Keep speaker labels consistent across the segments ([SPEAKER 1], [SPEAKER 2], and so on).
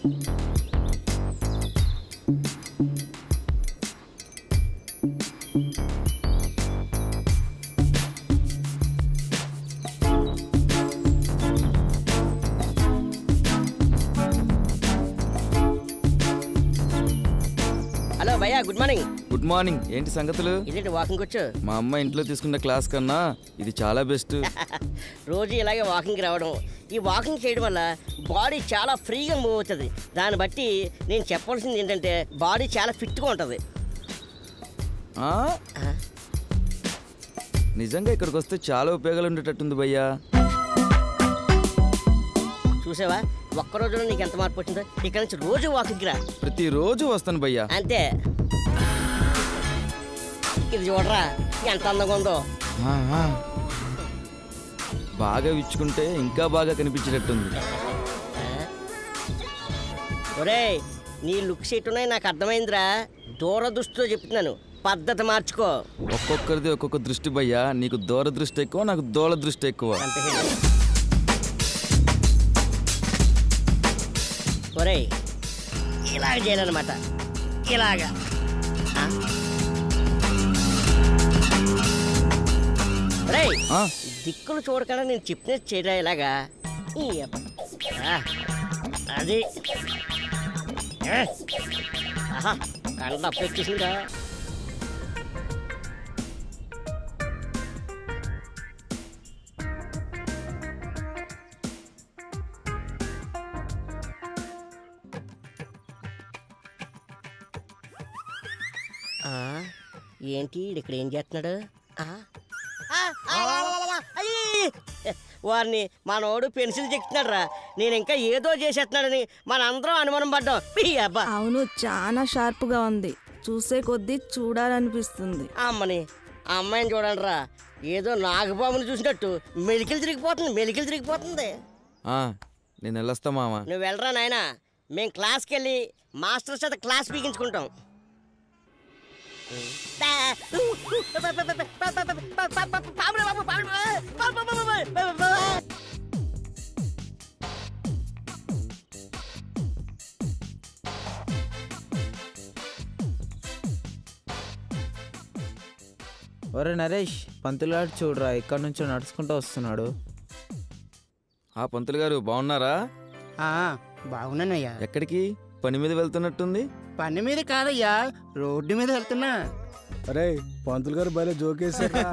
[SPEAKER 1] Hello భయ్యా good morning
[SPEAKER 2] good morning ఏంటి సంగతులు
[SPEAKER 1] ఇదేంటి వాకింగ్ వచ్చు
[SPEAKER 2] మా అమ్మ ఇంట్లో తీసుకున్న క్లాస్ కన్నా ఇది చాలా బెస్ట్
[SPEAKER 1] రోజు ఇలాగే వాకింగ్ రావడం ఈ వాకింగ్ చేయడం వల్ల బాడీ చాలా ఫ్రీగా మూవ్ అవుతుంది దాన్ని బట్టి నేను చెప్పాల్సింది ఏంటంటే బాడీ చాలా ఫిట్గా ఉంటుంది
[SPEAKER 2] ఆ? నిజంగా ఇక్కడికి వస్తే చాలా ఉపయోగాలు ఉండేటట్టుంది భయ్యా
[SPEAKER 1] చూసావా ఒక్క రోజులో నీకు ఎంత మార్పు వచ్చిందో ఇక్కడ నుంచి రోజు వాకింగ్ రా
[SPEAKER 2] ప్రతిరోజు వస్తాను భయ్యా
[SPEAKER 1] అంతే ఇది చూడరా ఎంత అందంగా ఉందో
[SPEAKER 2] ఆ, ఆ. బాగా విచ్చుకుంటే ఇంకా బాగా కనిపించేటట్టుంది
[SPEAKER 1] ఒరేయ్ నీ లుక్స్ ఎట్టున్నాయి నాకు అర్థమైందిరా దూరదృష్టితో చెప్తున్నాను పద్ధతి మార్చుకో
[SPEAKER 2] ఒక్కొక్కరిది ఒక్కొక్క దృష్టి భయ్యా నీకు దూర దృష్టి ఎక్కువ నాకు దూల దృష్టి ఎక్కువ
[SPEAKER 1] అంతే ఒరేయ్ ఇలాగ చేయాలన్నమాట ఇలాగా ఆ? ఒరేయ్
[SPEAKER 2] ఆ,
[SPEAKER 1] దిక్కులు చూడకుండా నేను చెప్పినట్టు చేయరా ఇలాగా ఈ అబ్బ. ఆ, అది ఏ? ఆహా కళ్ళ అప్పు వచ్చేసిందా ఆ, ఏంటి ఈడు ఇక్కడ ఏం చేస్తున్నాడు ఆ? ఆ, ఆ, ఆ, ఆ, ఆ, అయ్యి! వారిని మనోడు పెన్సిల్ చెక్తున్నాడు రా నేను ఇంకా ఏదో చేసేస్తున్నాడని మన అందరం అనుమానం పడ్డాం ఈ అబ్బా
[SPEAKER 3] అవును చాలా షార్ప్గా ఉంది చూసే కొద్దీ చూడాలనిపిస్తుంది
[SPEAKER 1] ఆ అమ్మని ఆ అమ్మాయిని చూడండి రా ఏదో నాగబాబుని చూసినట్టు మెలికలు తిరిగిపోతుంది మెలికలు తిరిగిపోతుంది
[SPEAKER 2] ఆ, నేను వెళ్ళొస్తా మామ
[SPEAKER 1] నువ్వు వెళ్ళరా నాయనా మేము క్లాస్కి వెళ్ళి మాస్టర్ చేత క్లాస్ పీకించుకుంటాం
[SPEAKER 4] ఒరే నరేష్ పంతులాడు చూడరా ఇక్కడ నుంచో నడుచుకుంటూ వస్తున్నాడు
[SPEAKER 2] ఆ పంతులు గారు బాగున్నారా
[SPEAKER 5] ఆ, బాగున్నానయ్యా
[SPEAKER 2] ఎక్కడికి పని మీద వెళ్తున్నట్టుంది
[SPEAKER 5] పని మీద కాదయ్యా రోడ్డు మీద వెళ్తున్నా
[SPEAKER 6] అరే పంతులు గారు భలే జోకేశారు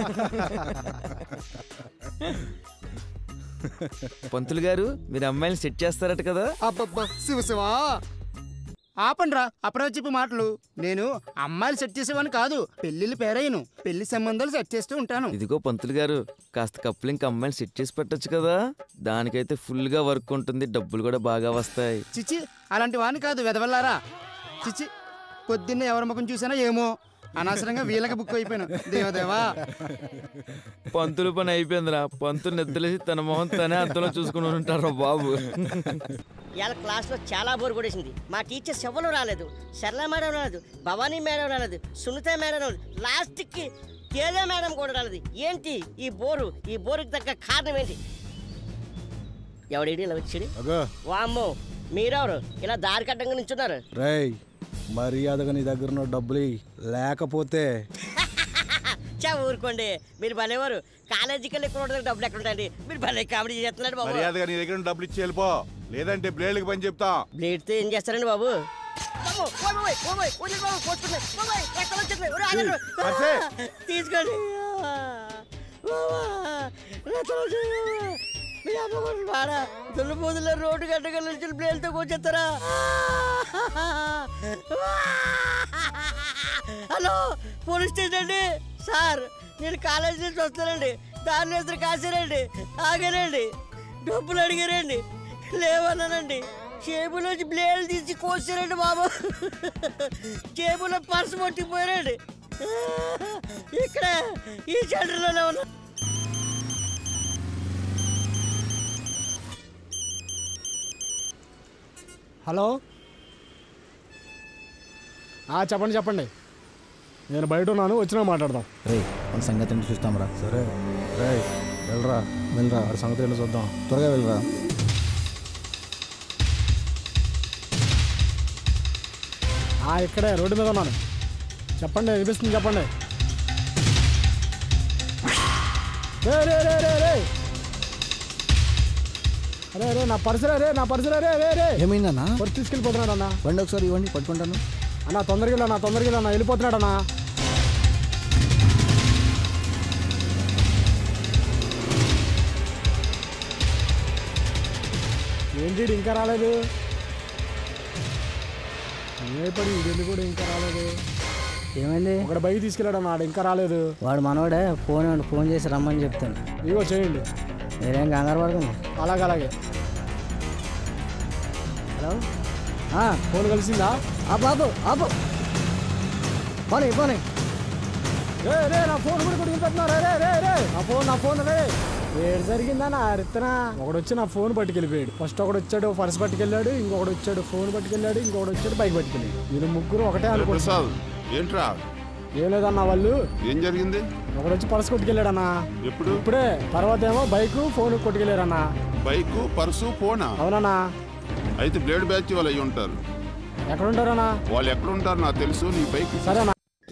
[SPEAKER 2] పంతులు గారు మీరు అమ్మాయిని సెట్ చేస్తారట కదా
[SPEAKER 5] అబ్బబ్బా శివ శివా ఆపండ్రా అప్పుడే చెప్పి మాటలు నేను అమ్మాయిలు సెట్ చేసేవాని కాదు పెళ్లిళ్ళు పేరయ్యను పెళ్లి సంబంధాలు సెట్ చేస్తూ ఉంటాను
[SPEAKER 2] ఇదిగో పంతులు గారు కాస్త కప్లింగ్ అమ్మాయిని సెట్ చేసి పెట్టొచ్చు కదా దానికైతే ఫుల్ గా వర్క్ ఉంటుంది డబ్బులు కూడా బాగా వస్తాయి
[SPEAKER 5] చిచి అలాంటి వాని కాదు వెదవల్లారా చిచి పొద్దున్నే ఎవరి ముఖం చూసానో ఏమో అనవసరంగా వీళ్ళకి బుక్ అయిపోయాను దేవదేవా
[SPEAKER 2] పంతులు పని అయిపోయిందిరా పంతులు నిద్రలేసి తన మొహం తనే అద్దంలో చూసుకుని ఉంటారు బాబు
[SPEAKER 1] ఇవాళ క్లాస్లో చాలా బోర్ కొడేసింది మా టీచర్స్ ఎవరు రాలేదు సరళ మేడం రాలేదు భవానీ మేడం రాలేదు సునీత మేడం రాలేదు లాస్ట్కి తేజ మేడం కూడా రాలేదు ఏంటి ఈ బోరు ఈ బోరుకి తగ్గ కారణం ఏంటి ఎవడేడి ఇలా వచ్చాడు
[SPEAKER 6] అగో
[SPEAKER 1] వామ్మో మీరెవరు ఇలా దారి కట్టంగా నించున్నారు
[SPEAKER 6] రేయ్ మర్యాదగా నీ దగ్గర ఉన్న డబ్బులు ఇయ్యి. లేకపోతే
[SPEAKER 1] చా ఊరుకోండి మీరు భలేవారు కాలేజీకి వెళ్ళి కూడా డబ్బులు ఎక్కడ ఉంటాయండి మీరు భలే కామెడీ చేస్తున్నాడు బాబు
[SPEAKER 7] మర్యాదగా నీ దగ్గర ఉన్న డబ్బులు ఇచ్చి వెళ్ళిపో లేదంటే బ్లేడ్కి పని చెప్తా
[SPEAKER 1] బ్లేడ్తో ఏం చేస్తారండి బాబు బాబు, ఓయ్ బాబోయ్, ఓయ్ బాబోయ్, వదిలేయ్ బాబు, కోసుకుంది. బాబోయ్, రక్తం వచ్చేస్తుంది. ఒరేయ్, ఆగండి.
[SPEAKER 7] పర్సే.
[SPEAKER 1] తీసుకోండి బాబా, రక్తం వచ్చేస్తుంది. మీ అమ్మ కొడుకు వాడా దున్నపోతుల రోడ్డు గడ్డగా నుంచి బ్లేడ్తో కూర్చేస్తారా హలో పోలీస్ స్టేషన్ అండి సార్ నేను కాలేజీ నుంచి వస్తానండి దాని ఎదురు కాసానండి ఆగానండి డబ్బులు అడిగారండి లేవన్నానండి చేబులోంచి బ్లేడ్ తీసి కోసారండి బాబు చేబులో పర్సు పట్టిపోయారండి ఇక్కడ ఈ సెంటర్లోనే ఉన్నా
[SPEAKER 6] హలో ఆ, చెప్పండి చెప్పండి నేను బయట ఉన్నాను వచ్చినా మాట్లాడదాం
[SPEAKER 8] రే మన సంగతి ఏంటో చూస్తాం రా
[SPEAKER 6] సరే రే వెళ్ళరా వెళ్ళరా వాడి సంగతి ఏంటో చూద్దాం
[SPEAKER 8] త్వరగా వెళ్ళరా
[SPEAKER 6] ఆ, ఇక్కడే రోడ్డు మీద ఉన్నాను చెప్పండి వినిపిస్తుంది చెప్పండి రే రే రే రే రే అరే రే నా పర్సురా రే నా పర్సురా రే రే రే
[SPEAKER 8] ఏమైందన్నా
[SPEAKER 6] పర్సు తీసుకెళ్ళిపోతున్నాడు అన్న
[SPEAKER 8] బండి ఒకసారి ఇవ్వండి పట్టుకుంటాను
[SPEAKER 6] అన్న తొందరగా వెళ్ళా నా తొందరగా వెళ్ళా వెళ్ళిపోతున్నాడు అన్న ఏంటి ఈడు ఇంకా రాలేదు ఏపడి ఇది కూడా ఇంకా రాలేదు
[SPEAKER 9] ఏమైంది
[SPEAKER 6] ఒకటి బైక్ తీసుకెళ్ళాడు అన్నాడు ఇంకా రాలేదు
[SPEAKER 9] వాడు మనోడే ఫోన్ ఇవ్వండి, ఫోన్ చేసి రమ్మని చెప్తాను
[SPEAKER 6] ఇగో చేయండి
[SPEAKER 9] మీరేం కంగారు పడకండి
[SPEAKER 6] అలాగే అలాగే
[SPEAKER 9] హలో
[SPEAKER 6] ఆ, ఫోన్ కలిసిందా
[SPEAKER 9] ఆ బాబు ఆపు పోనీ పోనీ
[SPEAKER 6] రే రే నా ఫోన్ కూడా కొట్టుకుని రే రే రే రే నా ఫోన్ నా ఫోన్ రే ఏడు జరిగిందా నా అరితనా ఒకడు వచ్చి నా ఫోన్ పట్టుకెళ్ళిపోయాడు ఫస్ట్ ఒకడు వచ్చాడు పర్స్ పట్టుకెళ్ళాడు ఇంకొకడు వచ్చాడు ఫోన్ పట్టుకెళ్ళాడు ఇంకొకడు వచ్చాడు బైక్ పట్టుకెళ్ళాడు వీళ్ళు ముగ్గురు ఒకటే అనుకుంటున్నారు
[SPEAKER 7] ఏంట్రా
[SPEAKER 6] ఏం లేదన్న వాళ్ళు
[SPEAKER 7] ఏం జరిగింది
[SPEAKER 6] ఒకడు వచ్చి పర్స్ కొట్టుకెళ్ళాడన్నా
[SPEAKER 7] ఎప్పుడు
[SPEAKER 6] ఇప్పుడే తర్వాత ఏమో బైక్ ఫోన్ కొట్టుకెళ్ళారన్నా
[SPEAKER 7] బైక్ పర్సు ఫోనా
[SPEAKER 6] అవునన్నా
[SPEAKER 7] అయితే బ్లేడ్ బ్యాచ్ వాళ్ళు అయ్యి ఉంటారు
[SPEAKER 6] ఎక్కడ ఉంటారన్నా
[SPEAKER 7] వాళ్ళు ఎక్కడ ఉంటారు నాకు తెలుసు నీ బైక్
[SPEAKER 6] సరేనా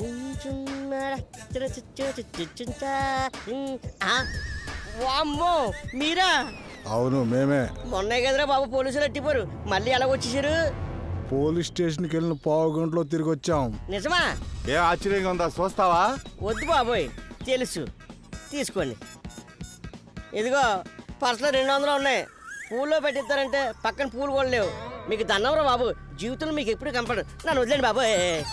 [SPEAKER 1] ఆ, వామ్మో మీరా
[SPEAKER 10] అవును మేమే
[SPEAKER 1] మొన్నే కదరా బాబు పోలీసులు అట్టిపోరు మళ్ళీ ఎలా వచ్చేసారు
[SPEAKER 10] పోలీస్ స్టేషన్కి వెళ్ళిన పావు గంటలో తిరిగి వచ్చాం
[SPEAKER 1] నిజమా
[SPEAKER 7] ఏ ఆశ్చర్యంగా ఉందా చూస్తావా
[SPEAKER 1] వద్దు బాబోయ్ తెలుసు తీసుకోండి ఇదిగో పర్సులో రెండు వందలు ఉన్నాయి పూల్లో పెట్టిస్తారంటే పక్కన పూలు కూడా లేవు మీకు దన్నవరా బాబు జీవితంలో మీకు ఎప్పుడు కంపడు నన్ను వదిలేండి బాబోయ్